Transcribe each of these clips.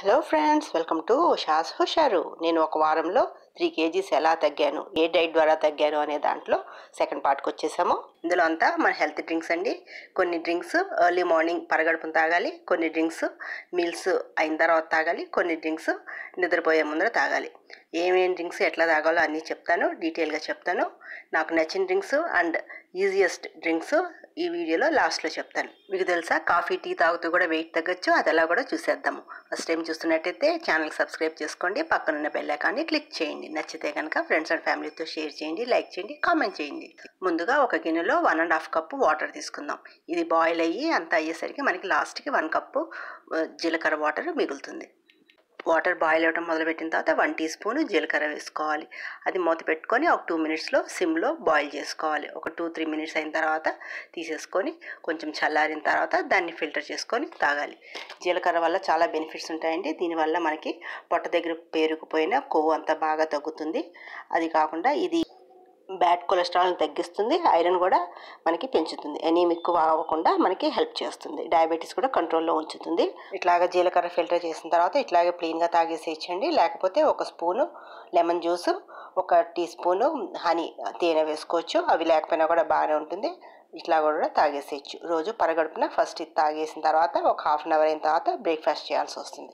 hello friends welcome to Usha's హుషారు నేను ఒక వారంలో త్రీ కేజీస్ ఎలా తగ్గాను ఏ డైట్ ద్వారా తగ్గాను అనే దాంట్లో సెకండ్ పార్ట్కి వచ్చేసాము ఇందులో అంతా మన హెల్త్ డ్రింక్స్ అండి కొన్ని డ్రింక్స్ ఎర్లీ మార్నింగ్ పరగడుపున తాగాలి కొన్ని డ్రింక్స్ మీల్స్ అయిన తర్వాత తాగాలి కొన్ని డ్రింక్స్ నిద్రపోయే ముందర తాగాలి ఏమేం డ్రింక్స్ ఎట్లా తాగాలో అన్నీ చెప్తాను డీటెయిల్గా చెప్తాను నాకు నచ్చిన డ్రింక్స్ అండ్ ఈజియెస్ట్ డ్రింక్స్ ఈ వీడియోలో లాస్ట్లో చెప్తాను మీకు తెలుసా కాఫీ టీ తాగుతూ కూడా వెయిట్ తగ్గొచ్చు అది ఎలా కూడా చూసేద్దాము ఫస్ట్ టైం చూస్తున్నట్టయితే ఛానల్ సబ్స్క్రైబ్ చేసుకోండి పక్కనున్న బెల్ ఐకాన్ని క్లిక్ చేయండి నచ్చితే కనుక ఫ్రెండ్స్ అండ్ ఫ్యామిలీతో షేర్ చేయండి లైక్ చేయండి కామెంట్ చేయండి ముందుగా ఒక గిన్నెలో one and half cup water తీసుకుందాం ఇది బాయిల్ అయ్యి అంత అయ్యేసరికి మనకి లాస్ట్కి వన్ కప్పు ఆ, జీలకర్ర వాటర్ మిగులుతుంది వాటర్ బాయిల్ అవ్వడం మొదలుపెట్టిన తర్వాత వన్ టీ స్పూన్ జీలకర్ర వేసుకోవాలి అది మూత పెట్టుకొని ఒక టూ మినిట్స్లో సిమ్లో బాయిల్ చేసుకోవాలి ఒక టూ త్రీ మినిట్స్ అయిన తర్వాత తీసేసుకొని కొంచెం చల్లారిన తర్వాత దాన్ని ఫిల్టర్ చేసుకొని తాగాలి జీలకర్ర వల్ల చాలా బెనిఫిట్స్ ఉంటాయండి దీనివల్ల మనకి పొట్ట దగ్గర పేరుకుపోయిన కొవ్వు అంతా బాగా తగ్గుతుంది అది కాకుండా ఇది బ్యాడ్ కొలెస్ట్రాల్ని తగ్గిస్తుంది ఐరన్ కూడా మనకి పెంచుతుంది ఎనీమిక్ అవ్వకుండా మనకి హెల్ప్ చేస్తుంది డయాబెటీస్ కూడా కంట్రోల్లో ఉంచుతుంది ఇట్లాగా జీలకర్ర ఫిల్టర్ చేసిన తర్వాత ఇట్లాగే ప్లెయిన్గా తాగేసేయచ్చండి లేకపోతే ఒక స్పూను లెమన్ జ్యూస్ ఒక టీ స్పూను హనీ తేనె వేసుకోవచ్చు అవి లేకపోయినా కూడా బాగానే ఉంటుంది ఇట్లా కూడా తాగేసేయచ్చు రోజు పరగడుపున ఫస్ట్ ఇది తాగేసిన తర్వాత ఒక హాఫ్ అన్ అవర్ అయిన తర్వాత బ్రేక్ఫాస్ట్ చేయాల్సి వస్తుంది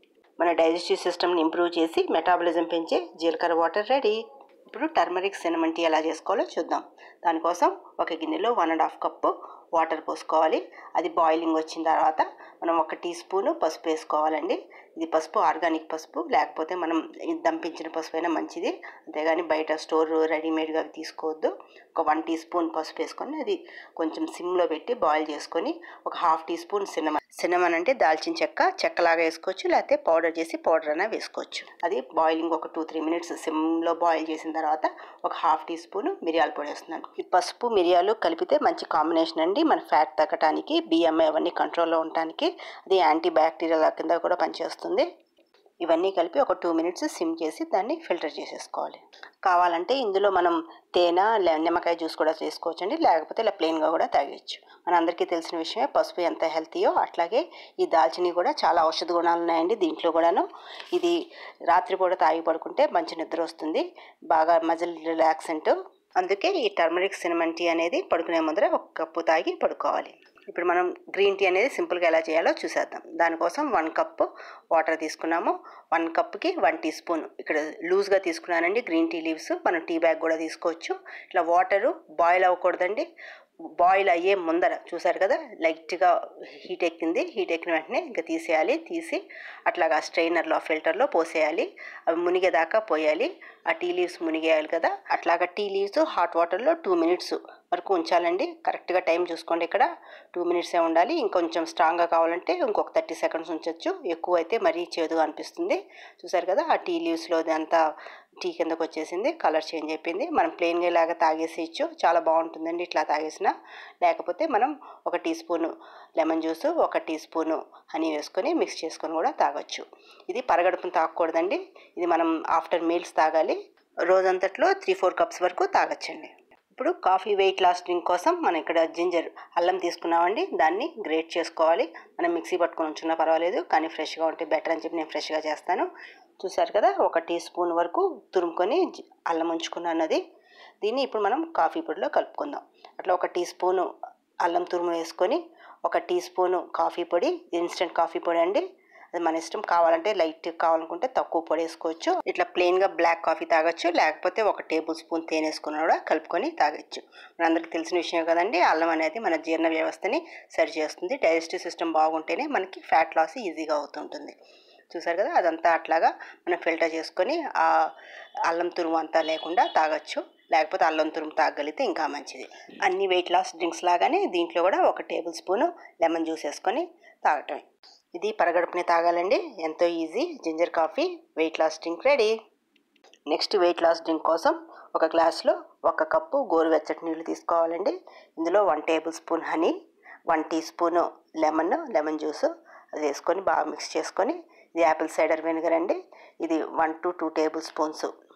మన డైజెస్టివ్ సిస్టమ్ని ఇంప్రూవ్ చేసి మెటాబలిజం పెంచే జీలకర్ర వాటర్ రెడీ ఇప్పుడు టర్మరిక్ సినమన్ టీ ఎలా చేసుకోవాలో చూద్దాం దానికోసం ఒక గిన్నెలో one and half cup water పోసుకోవాలి అది బాయిలింగ్ వచ్చిన తర్వాత మనం ఒక టీ స్పూను పసుపు వేసుకోవాలండి ఇది పసుపు ఆర్గానిక్ పసుపు లేకపోతే మనం ఇది దంపించిన పసుపు అయినా మంచిది అంతేగాని బయట స్టోర్ రెడీమేడ్గా తీసుకోవద్దు ఒక వన్ టీ స్పూన్ పసుపు వేసుకొని అది కొంచెం సిమ్లో పెట్టి బాయిల్ చేసుకొని ఒక half tea spoon cinnamon cinnamon అంటే దాల్చిన చెక్క చెక్కలాగా వేసుకోవచ్చు లేకపోతే పౌడర్ చేసి పౌడర్ అయినా వేసుకోవచ్చు అది బాయిలింగ్ ఒక టూ త్రీ మినిట్స్ సిమ్లో బాయిల్ చేసిన తర్వాత ఒక హాఫ్ టీ స్పూన్ మిరియాల పొడి వేస్తున్నాను ఈ పసుపు మిరియాలు కలిపితే మంచి కాంబినేషన్ అండి మన ఫ్యాట్ తగ్గటానికి బిఎంఐ అవన్నీ కంట్రోల్లో ఉండటానికి అది యాంటీ బ్యాక్టీరియల్ కింద కూడా పనిచేస్తుంది ఇవన్నీ కలిపి ఒక టూ మినిట్స్ సిమ్ చేసి దాన్ని ఫిల్టర్ చేసేసుకోవాలి కావాలంటే ఇందులో మనం తేనె లె- నిమ్మకాయ జ్యూస్ కూడా చేసుకోవచ్చండి లేకపోతే ఇలా ప్లెయిన్గా కూడా తాగేయచ్చు మనందరికీ తెలిసిన విషయమే పసుపు ఎంత హెల్తీయో అట్లాగే ఈ దాల్చిని కూడా చాలా ఔషధ గుణాలు ఉన్నాయండి దీంట్లో కూడాను ఇది రాత్రిపూట తాగి పడుకుంటే మంచి నిద్ర వస్తుంది బాగా మజిల్ రిలాక్సెంట్ అందుకే ఈ టర్మరిక్ సినమన్ టీ అనేది పడుకునే ముందర ఒక కప్పు తాగి పడుకోవాలి ఇప్పుడు మనం గ్రీన్ టీ అనేది సింపుల్గా ఎలా చేయాలో చూసేద్దాం దానికోసం వన్ కప్పు వాటర్ తీసుకున్నాము వన్ కప్కి వన్ టీ స్పూన్ ఇక్కడ లూజ్గా తీసుకున్నానండి గ్రీన్ టీ లీవ్స్ మనం టీ బ్యాగ్ కూడా తీసుకోవచ్చు ఇట్లా వాటరు బాయిల్ అవ్వకూడదండి బాయిల్ అయ్యే ముందర చూసారు కదా లైట్గా హీట్ ఎక్కింది హీట్ ఎక్కిన వెంటనే ఇంకా తీసేయాలి తీసి అట్లాగా స్ట్రైనర్లో ఫిల్టర్లో పోసేయాలి అవి మునిగేదాకా పోయాలి ఆ టీ లీవ్స్ మునిగేయాలి కదా అట్లాగా టీ లీవ్స్ హాట్ వాటర్లో టూ మినిట్స్ వరకు ఉంచాలండి కరెక్ట్గా టైం చూసుకోండి ఇక్కడ టూ మినిట్సే ఉండాలి ఇంకొంచెం స్ట్రాంగ్గా కావాలంటే ఇంకొక థర్టీ సెకండ్స్ ఉంచవచ్చు ఎక్కువ అయితే మరీ చేదుగా అనిపిస్తుంది చూసారు కదా ఆ టీ లీవ్స్లో అంతా టీ కిందకు వచ్చేసింది కలర్ చేంజ్ అయిపోయింది మనం ప్లెయిన్గా ఇలాగా తాగేసేయచ్చు చాలా బాగుంటుందండి ఇట్లా తాగేసిన లేకపోతే మనం ఒక టీ స్పూను లెమన్ జ్యూస్ ఒక టీ స్పూను హనీ వేసుకొని మిక్స్ చేసుకొని కూడా తాగొచ్చు ఇది పరగడుపున తాగకూడదండి ఇది మనం ఆఫ్టర్ మీల్స్ తాగాలి రోజంతట్లో త్రీ ఫోర్ కప్స్ వరకు తాగొచ్చండి ఇప్పుడు కాఫీ వెయిట్ లాస్ డ్రింక్ కోసం మనం ఇక్కడ జింజర్ అల్లం తీసుకున్నామండి దాన్ని గ్రేట్ చేసుకోవాలి మనం మిక్సీ పట్టుకొని ఉంచుకున్నా పర్వాలేదు కానీ ఫ్రెష్గా ఉంటే బెటర్ అని చెప్పి నేను ఫ్రెష్గా చేస్తాను చూసారు కదా ఒక టీ స్పూన్ వరకు తురుముకొని జి- అల్లం ఉంచుకున్నాను అది దీన్ని ఇప్పుడు మనం కాఫీ పొడిలో కలుపుకుందాం అట్లా ఒక టీ స్పూను అల్లం తురుము వేసుకొని ఒక టీ స్పూను కాఫీ పొడి ఇన్స్టెంట్ కాఫీ పొడి అండి అది మన ఇష్టం కావాలంటే లైట్ కావాలనుకుంటే తక్కువ పొడి వేసుకోవచ్చు ఇట్లా ప్లెయిన్గా బ్లాక్ కాఫీ తాగొచ్చు లేకపోతే ఒక టేబుల్ స్పూన్ తేనె వేసుకుని కూడా కలుపుకొని తాగొచ్చు మనందరికీ తెలిసిన విషయం కదండి అల్లం అనేది మన జీర్ణ వ్యవస్థని సరి చేస్తుంది డైజెస్టివ్ సిస్టమ్ బాగుంటేనే మనకి ఫ్యాట్ లాస్ ఈజీగా అవుతుంటుంది చూసారు కదా అదంతా అట్లాగా మనం ఫిల్టర్ చేసుకొని ఆ అల్లం తురుము అంతా లేకుండా తాగొచ్చు లేకపోతే అల్లం తురుము తాగలిగితే ఇంకా మంచిది అన్ని వెయిట్ లాస్ డ్రింక్స్ లాగానే దీంట్లో కూడా ఒక టేబుల్ స్పూను లెమన్ జ్యూస్ వేసుకొని తాగటమే ఇది పరగడుపుని తాగాలండి ఎంతో easy ginger coffee weight loss drink ready next weight loss drink కోసం ఒక గ్లాస్లో ఒక కప్పు గోరువెచ్చటి నీళ్ళు తీసుకోవాలండి ఇందులో one table spoon honey one tea spoon lemon lemon juice అది వేసుకొని బాగా మిక్స్ చేసుకొని ఇది యాపిల్ సైడర్ వెనిగర్ అండి ఇది one to two table spoons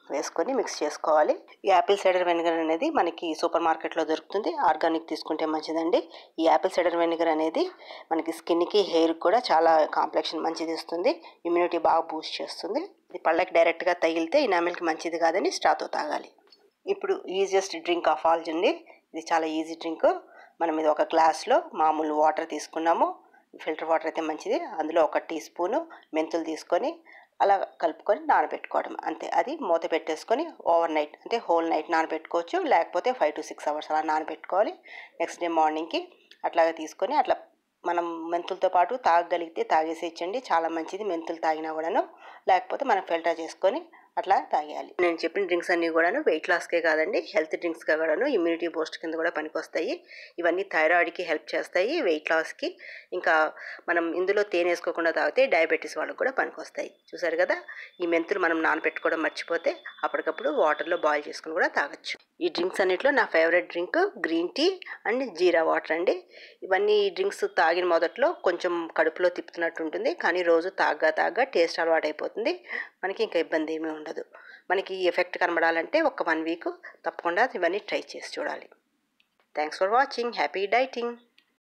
వేసుకొని మిక్స్ చేసుకోవాలి ఈ యాపిల్ సైడర్ వెనిగర్ అనేది మనకి సూపర్ మార్కెట్లో దొరుకుతుంది ఆర్గానిక్ తీసుకుంటే మంచిదండి ఈ యాపిల్ సైడర్ వెనిగర్ అనేది మనకి స్కిన్కి హెయిర్ కూడా చాలా కాంప్లెక్షన్ మంచిది ఇస్తుంది ఇమ్యూనిటీ బాగా బూస్ట్ చేస్తుంది ఇది పళ్ళకి డైరెక్ట్గా తగిలితే ఇనామిల్కి మంచిది కాదని స్ట్రాతో తాగాలి ఇప్పుడు ఈజియెస్ట్ డ్రింక్ ఆఫ్ ఆల్ అండి ఇది చాలా ఈజీ డ్రింక్ మనం ఇది ఒక గ్లాస్లో మామూలు వాటర్ తీసుకున్నాము ఫిల్టర్ వాటర్ అయితే మంచిది అందులో ఒక టీ స్పూను మెంతులు తీసుకొని అలా కలుపుకొని నానబెట్టుకోవడం అంతే అది మూత పెట్టేసుకొని ఓవర్ నైట్ అంటే హోల్ నైట్ నానబెట్టుకోవచ్చు లేకపోతే ఫైవ్ టు సిక్స్ అవర్స్ అలా నానబెట్టుకోవాలి నెక్స్ట్ డే మార్నింగ్కి అట్లాగా తీసుకొని అట్లా మనం మెంతులతో పాటు తాగగలిగితే తాగేసేయచ్చండి చాలా మంచిది మెంతులు తాగినా కూడాను లేకపోతే మనం ఫిల్టర్ చేసుకొని అట్లా తాగేయాలి నేను చెప్పిన డ్రింక్స్ అన్నీ కూడాను వెయిట్ లాస్కే కాదండి హెల్త్ డ్రింక్స్గా కూడాను ఇమ్యూనిటీ బూస్ట్ కింద కూడా పనికొస్తాయి ఇవన్నీ థైరాయిడ్కి హెల్ప్ చేస్తాయి వెయిట్ లాస్కి ఇంకా మనం ఇందులో తేనె వేసుకోకుండా తాగితే డయాబెటీస్ వాళ్ళకి కూడా పనికొస్తాయి చూసారు కదా ఈ మెంతులు మనం నానబెట్టుకోవడం మర్చిపోతే అప్పటికప్పుడు వాటర్లో బాయిల్ చేసుకుని కూడా తాగొచ్చు ఈ డ్రింక్స్ అన్నిట్లో నా favourite drink green tea and jeera water అండి ఇవన్నీ ఈ డ్రింక్స్ తాగిన మొదట్లో కొంచెం కడుపులో తిప్పుతున్నట్టు ఉంటుంది కానీ రోజు తాగ్గా తాగ్గా టేస్ట్ అలవాటు అయిపోతుంది మనకి ఇంకా ఇబ్బంది ఏమీ ఉండదు మనకి ఈ ఎఫెక్ట్ కనబడాలంటే ఒక వన్ వీక్ తప్పకుండా ఇవన్నీ ట్రై చేసి చూడాలి thanks for watching happy dieting